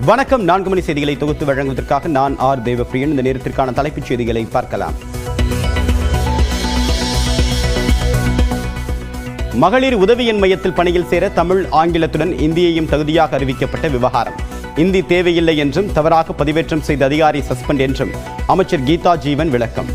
வணக்கம் நான்கு மணி செய்திகளை தொகுத்து வழங்குவதற்காக நான் ஆர் தேவப்பிரியன் இந்த நேரத்திற்கான தலைப்புச் செய்திகளை பார்க்கலாம் மகளிர் உதவி எண் மையத்தில் பணியில் சேர தமிழ் ஆங்கிலத்துடன் இந்தியையும் தகுதியாக அறிவிக்கப்பட்ட விவகாரம் இந்தி தேவையில்லை என்றும் தவறாக பதிவேற்றம் செய்த அதிகாரி சஸ்பெண்ட் என்றும் அமைச்சர் கீதா ஜீவன் விளக்கம்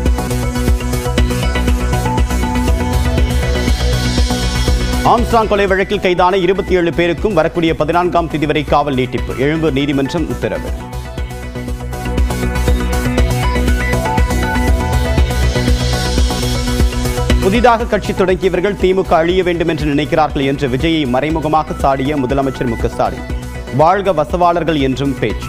ஆம்ஸ்ட்ராங் கொலை வழக்கில் கைதான இருபத்தி ஏழு பேருக்கும் வரக்கூடிய பதினான்காம் தேதி வரை காவல் நீட்டிப்பு எழும்பூர் நீதிமன்றம் உத்தரவு புதிதாக கட்சி தொடங்கியவர்கள் திமுக அழிய வேண்டும் என்று நினைக்கிறார்கள் என்று விஜயை மறைமுகமாக சாடிய முதலமைச்சர் மு க ஸ்டாலின் வாழ்க வசவாளர்கள் என்றும் பேச்சு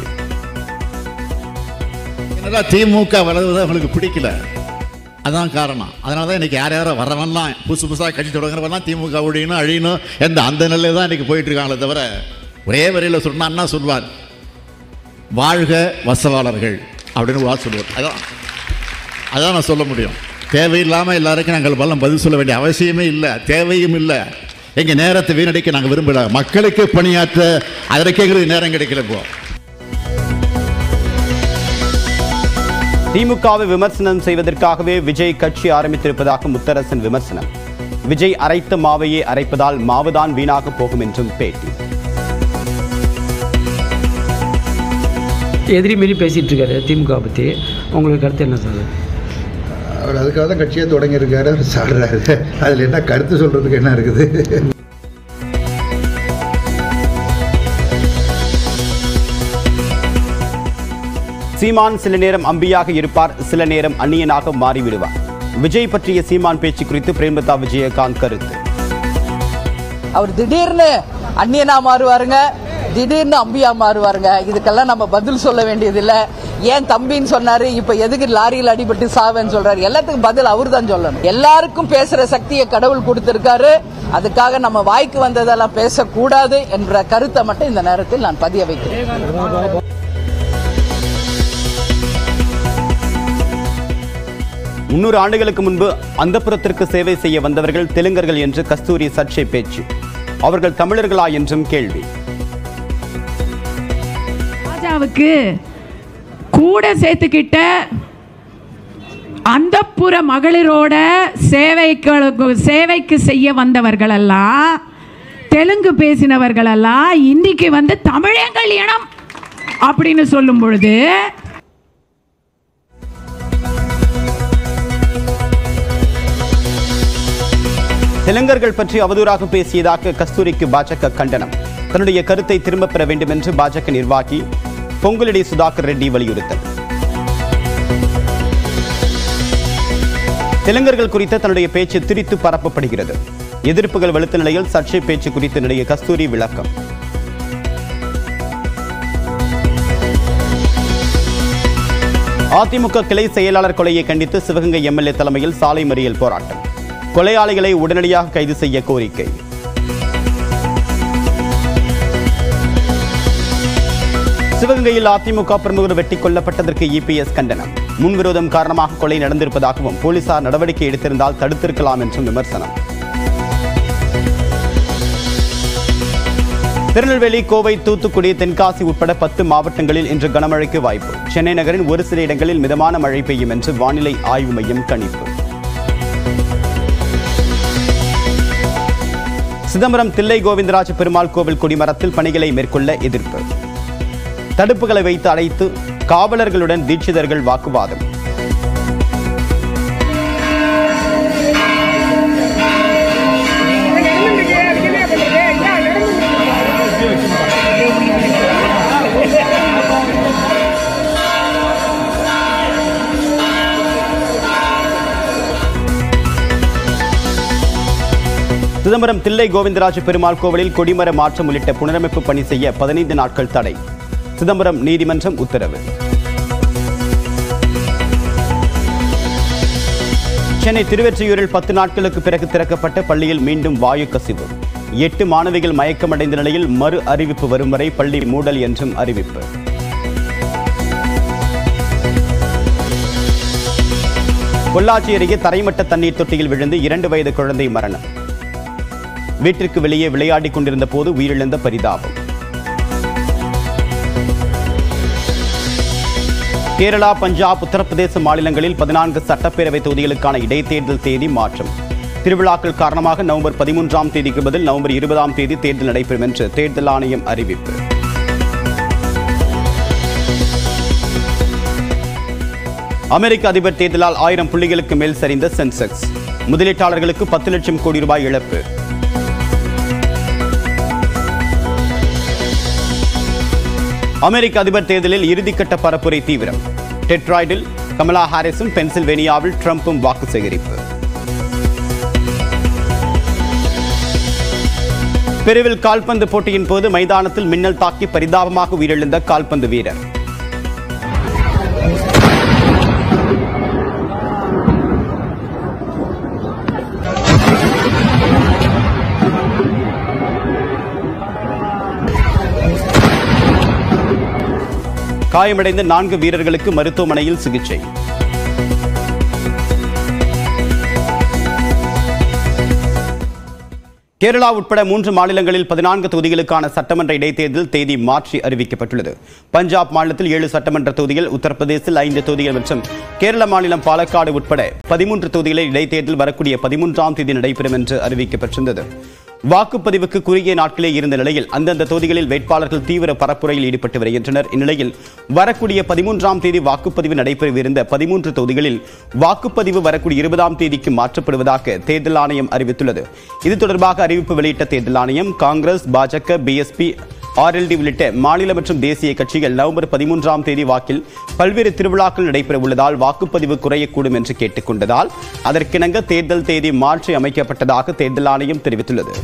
என்னடா திமுக வளர்வது அவங்களுக்கு பிடிக்கல அதான் காரணம் அதனால தான் இன்னைக்கு யார் யாரோ வரவன்லாம் புதுசு புதுசாக கட்சி தொடங்குறவெல்லாம் திமுக ஒழியணும் அழியணும் எந்த அந்த நிலையில் தான் இன்னைக்கு போயிட்டு இருக்காங்களே தவிர ஒரே வரியில் சொன்னா அண்ணா சொல்வார் வாழ்க வசவாளர்கள் அப்படின்னு வா சொல்லுவார் அதான் அதான் நான் சொல்ல முடியும் தேவையில்லாமல் எல்லாருக்கும் நாங்கள் பலம் பதில் சொல்ல வேண்டிய அவசியமே இல்லை தேவையும் இல்லை எங்கள் நேரத்தை வீணடிக்க நாங்கள் விரும்பல மக்களுக்கு பணியாற்ற அதற்கு எங்களுக்கு நேரம் கிடைக்கல இப்போ திமுகவை விமர்சனம் செய்வதற்காகவே விஜய் கட்சி ஆரம்பித்திருப்பதாக முத்தரசன் விமர்சனம் விஜய் அரைத்த மாவையே அரைப்பதால் மாவுதான் வீணாக போகும் என்றும் பேட்டி எதிரி மாரி பேசிகிட்டு இருக்காரு திமுக பற்றி உங்களுக்கு கருத்து என்ன சார் அவர் அதுக்காக தான் கட்சியை தொடங்கியிருக்காரு அவர் சாடுறாரு அதில் என்ன கருத்து சொல்கிறதுக்கு என்ன இருக்குது சீமான் சில நேரம் அம்பியாக இருப்பார் சில நேரம் அந்நியனாக மாறிவிடுவார் விஜய் பற்றிய சீமான் பேச்சு குறித்து பிரேமலதா விஜயகாந்த் கருத்து அவர் திடீர்னு அந்நியனா மாறுவாருங்க திடீர்னு அம்பியா மாறுவாருங்க இதுக்கெல்லாம் நம்ம பதில் சொல்ல வேண்டியதில்லை ஏன் தம்பின்னு சொன்னாரு இப்ப எதுக்கு லாரியில் அடிபட்டு சாவேன்னு சொல்றாரு எல்லாத்துக்கும் பதில் அவர் தான் சொல்லணும் எல்லாருக்கும் பேசுற சக்தியை கடவுள் கொடுத்திருக்காரு அதுக்காக நம்ம வாய்க்கு வந்ததெல்லாம் பேசக்கூடாது என்ற கருத்தை மட்டும் இந்த நேரத்தில் நான் பதிய வைக்கிறேன் முன்னூறு ஆண்டுகளுக்கு முன்பு அந்தப்புறத்திற்கு சேவை செய்ய வந்தவர்கள் தெலுங்கர்கள் என்று கஸ்தூரி சர்ச்சை பேச்சு அவர்கள் தமிழர்களா என்றும் கேள்வி ராஜாவுக்கு கூட சேர்த்துக்கிட்ட அந்தப்புற மகளிரோட சேவைக்கு சேவைக்கு செய்ய வந்தவர்களெல்லாம் தெலுங்கு பேசினவர்களெல்லாம் இன்னைக்கு வந்து தமிழங்கள் இனம் அப்படின்னு சொல்லும் பொழுது தெலுங்கர்கள் பற்றி அவதூறாக பேசியதாக கஸ்தூரிக்கு பாஜக கண்டனம் தன்னுடைய கருத்தை திரும்பப் பெற வேண்டும் என்று பாஜக நிர்வாகி பொங்கலடி சுதாகர் ரெட்டி வலியுறுத்தல் தெலுங்கர்கள் குறித்த தன்னுடைய பேச்சு திரித்து பரப்பப்படுகிறது எதிர்ப்புகள் வலுத்த நிலையில் சர்ச்சை பேச்சு குறித்த நடிகை கஸ்தூரி விளக்கம் அதிமுக கிளை செயலாளர் கொலையை கண்டித்து சிவகங்கை எம்எல்ஏ தலைமையில் சாலை மறியல் போராட்டம் கொலையாளிகளை உடனடியாக கைது செய்ய கோரிக்கை சிவகங்கையில் அதிமுக பிரமுகர் வெட்டி கொல்லப்பட்டதற்கு இபிஎஸ் கண்டனம் முன்விரோதம் காரணமாக கொலை நடந்திருப்பதாகவும் போலீசார் நடவடிக்கை எடுத்திருந்தால் தடுத்திருக்கலாம் என்றும் விமர்சனம் திருநெல்வேலி கோவை தூத்துக்குடி தென்காசி உட்பட பத்து மாவட்டங்களில் இன்று கனமழைக்கு வாய்ப்பு சென்னை நகரின் ஒரு சில இடங்களில் மிதமான மழை பெய்யும் என்று வானிலை ஆய்வு மையம் கணிப்பு சிதம்பரம் தில்லை கோவிந்தராஜ பெருமாள் கோவில் கொடிமரத்தில் பணிகளை மேற்கொள்ள எதிர்ப்பு தடுப்புகளை வைத்து அடைத்து காவலர்களுடன் தீட்சிதர்கள் வாக்குவாதம் சிதம்பரம் தில்லை கோவிந்தராஜ பெருமாள் கோவிலில் கொடிமர மாற்றம் உள்ளிட்ட புனரமைப்பு பணி செய்ய பதினைந்து நாட்கள் தடை சிதம்பரம் நீதிமன்றம் உத்தரவு சென்னை திருவெற்றியூரில் பத்து நாட்களுக்கு பிறகு திறக்கப்பட்ட பள்ளியில் மீண்டும் வாயு கசிவு எட்டு மாணவிகள் மயக்கமடைந்த நிலையில் மறு அறிவிப்பு வரும் வரை பள்ளி மூடல் என்றும் அறிவிப்பு பொள்ளாச்சி அருகே தரைமட்ட தண்ணீர் தொட்டியில் விழுந்து இரண்டு வயது குழந்தை மரணம் வீட்டிற்கு வெளியே விளையாடிக் கொண்டிருந்த போது உயிரிழந்த பரிதாபம் கேரளா பஞ்சாப் உத்தரப்பிரதேச மாநிலங்களில் பதினான்கு சட்டப்பேரவை தொகுதிகளுக்கான இடைத்தேர்தல் தேதி மாற்றம் திருவிழாக்கள் காரணமாக நவம்பர் பதிமூன்றாம் தேதிக்கு பதில் நவம்பர் இருபதாம் தேதி தேர்தல் நடைபெறும் என்று தேர்தல் ஆணையம் அறிவிப்பு அமெரிக்க அதிபர் தேர்தலால் ஆயிரம் புள்ளிகளுக்கு மேல் சரிந்த சென்செக்ஸ் முதலீட்டாளர்களுக்கு பத்து லட்சம் கோடி ரூபாய் இழப்பு அமெரிக்க அதிபர் தேர்தலில் இறுதிக்கட்ட பரப்புரை தீவிரம் டெட்ராய்டில் கமலா ஹாரிஸும் பென்சில்வேனியாவில் ட்ரம்ப்பும் வாக்கு சேகரிப்பு பெருவில் கால்பந்து போட்டியின் போது மைதானத்தில் மின்னல் தாக்கி பரிதாபமாக உயிரிழந்த கால்பந்து வீரர் காயமடைந்த நான்கு வீரர்களுக்கு மருத்துவமனையில் சிகிச்சை கேரளா உட்பட மூன்று மாநிலங்களில் பதினான்கு தொகுதிகளுக்கான சட்டமன்ற இடைத்தேர்தல் தேதி மாற்றி அறிவிக்கப்பட்டுள்ளது பஞ்சாப் மாநிலத்தில் ஏழு சட்டமன்ற தொகுதிகள் உத்தரப்பிரதேசத்தில் ஐந்து தொகுதிகள் மற்றும் கேரள மாநிலம் பாலக்காடு உட்பட பதிமூன்று தொகுதிகளில் இடைத்தேர்தல் வரக்கூடிய பதிமூன்றாம் தேதி நடைபெறும் என்று அறிவிக்கப்பட்டிருந்தது வாக்குப்பதிவுக்கு குறுகிய நாட்களே இருந்த நிலையில் அந்தந்த தொகுதிகளில் வேட்பாளர்கள் தீவிர பரப்புரையில் ஈடுபட்டு வருகின்றனர் இந்நிலையில் வரக்கூடிய பதிமூன்றாம் தேதி வாக்குப்பதிவு நடைபெறவிருந்த பதிமூன்று தொகுதிகளில் வாக்குப்பதிவு வரக்கூடிய இருபதாம் தேதிக்கு மாற்றப்படுவதாக தேர்தல் ஆணையம் அறிவித்துள்ளது இது தொடர்பாக அறிவிப்பு வெளியிட்ட தேர்தல் ஆணையம் காங்கிரஸ் பாஜக பிஎஸ்பி ஆர்எல்டி உள்ளிட்ட மாநில மற்றும் தேசிய கட்சிகள் நவம்பர் பதிமூன்றாம் தேதி வாக்கில் பல்வேறு திருவிழாக்கள் நடைபெற உள்ளதால் வாக்குப்பதிவு குறையக்கூடும் என்று கேட்டுக்கொண்டதால் அதற்கிணங்க தேர்தல் தேதி மாற்றி அமைக்கப்பட்டதாக தேர்தல் ஆணையம் தெரிவித்துள்ளது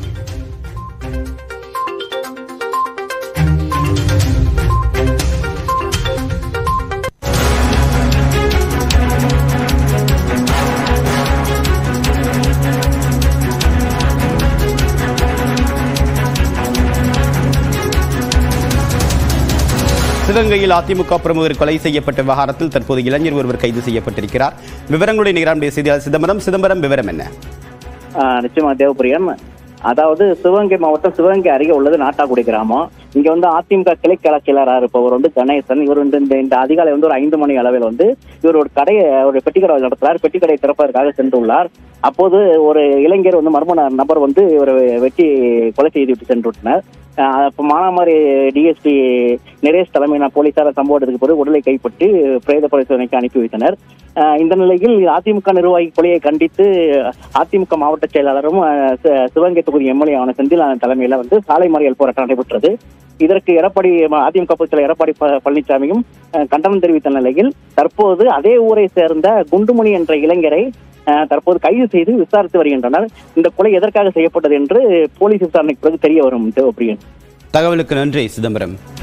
சிவகங்கையில் அதிமுக பிரமுகர் கொலை செய்யப்பட்ட விவகாரத்தில் தற்போது இளைஞர் ஒருவர் கைது செய்யப்பட்டிருக்கிறார் விவரங்களுடைய நிகரானுடைய செய்தியாளர் சிதம்பரம் சிதம்பரம் விவரம் என்ன ஆஹ் நிச்சயமா தேவப்பிரியன் அதாவது சிவகங்கை மாவட்டம் சிவகங்கை அருகே உள்ளது நாட்டாக்குடி கிராமம் இங்க வந்து அதிமுக கிளை செயலரா இருப்பவர் வந்து கணேசன் இவர் வந்து இந்த இந்த அதிகாலை வந்து ஒரு ஐந்து மணி அளவில் வந்து இவர் ஒரு கடையை ஒரு பெட்டிக்கடை நடத்துறார் பெட்டிக்கடை திறப்பதற்காக சென்றுள்ளார் அப்போது ஒரு இளைஞர் வந்து மர்ம ந- நபர் வந்து இவரை வெட்டி கொலை செய்துவிட்டு சென்று விட்டனர் ஆஹ் அப்ப மானாமாரி டிஎஸ்பி நரேஷ் தலைமையிலான போலீசார் சம்பவத்துக்கு பிறகு உடலை கைப்பற்றி பிரேத பரிசோதனைக்கு அனுப்பி வைத்தனர் ஆஹ் இந்த நிலையில் அதிமுக நிர்வாகி கொலையை கண்டித்து அதிமுக மாவட்ட செயலாளரும் ஆஹ் சி- சிவகங்கை தொகுதி எம்எல்ஏ ஆன செந்திலான தலைமையில வந்து சாலை மறியல் போராட்டம் நடைபெற்றது இதற்கு எடப்பாடி அதிமுக பொதுச் செயலர் எடப்பாடி ப- பழனிசாமியும் ஆஹ் கண்டனம் தெரிவித்த நிலையில் தற்போது அதே ஊரை சேர்ந்த குண்டுமணி என்ற இளைஞரை ஆஹ் தற்போது கைது செய்து விசாரித்து வருகின்றனர் இந்த கொலை எதற்காக செய்யப்பட்டது என்று போலீஸ் விசாரணைக்கு பிறகு தெரிய வரும் தேவப்பிரியன் தகவலுக்கு நன்றி சிதம்பரம்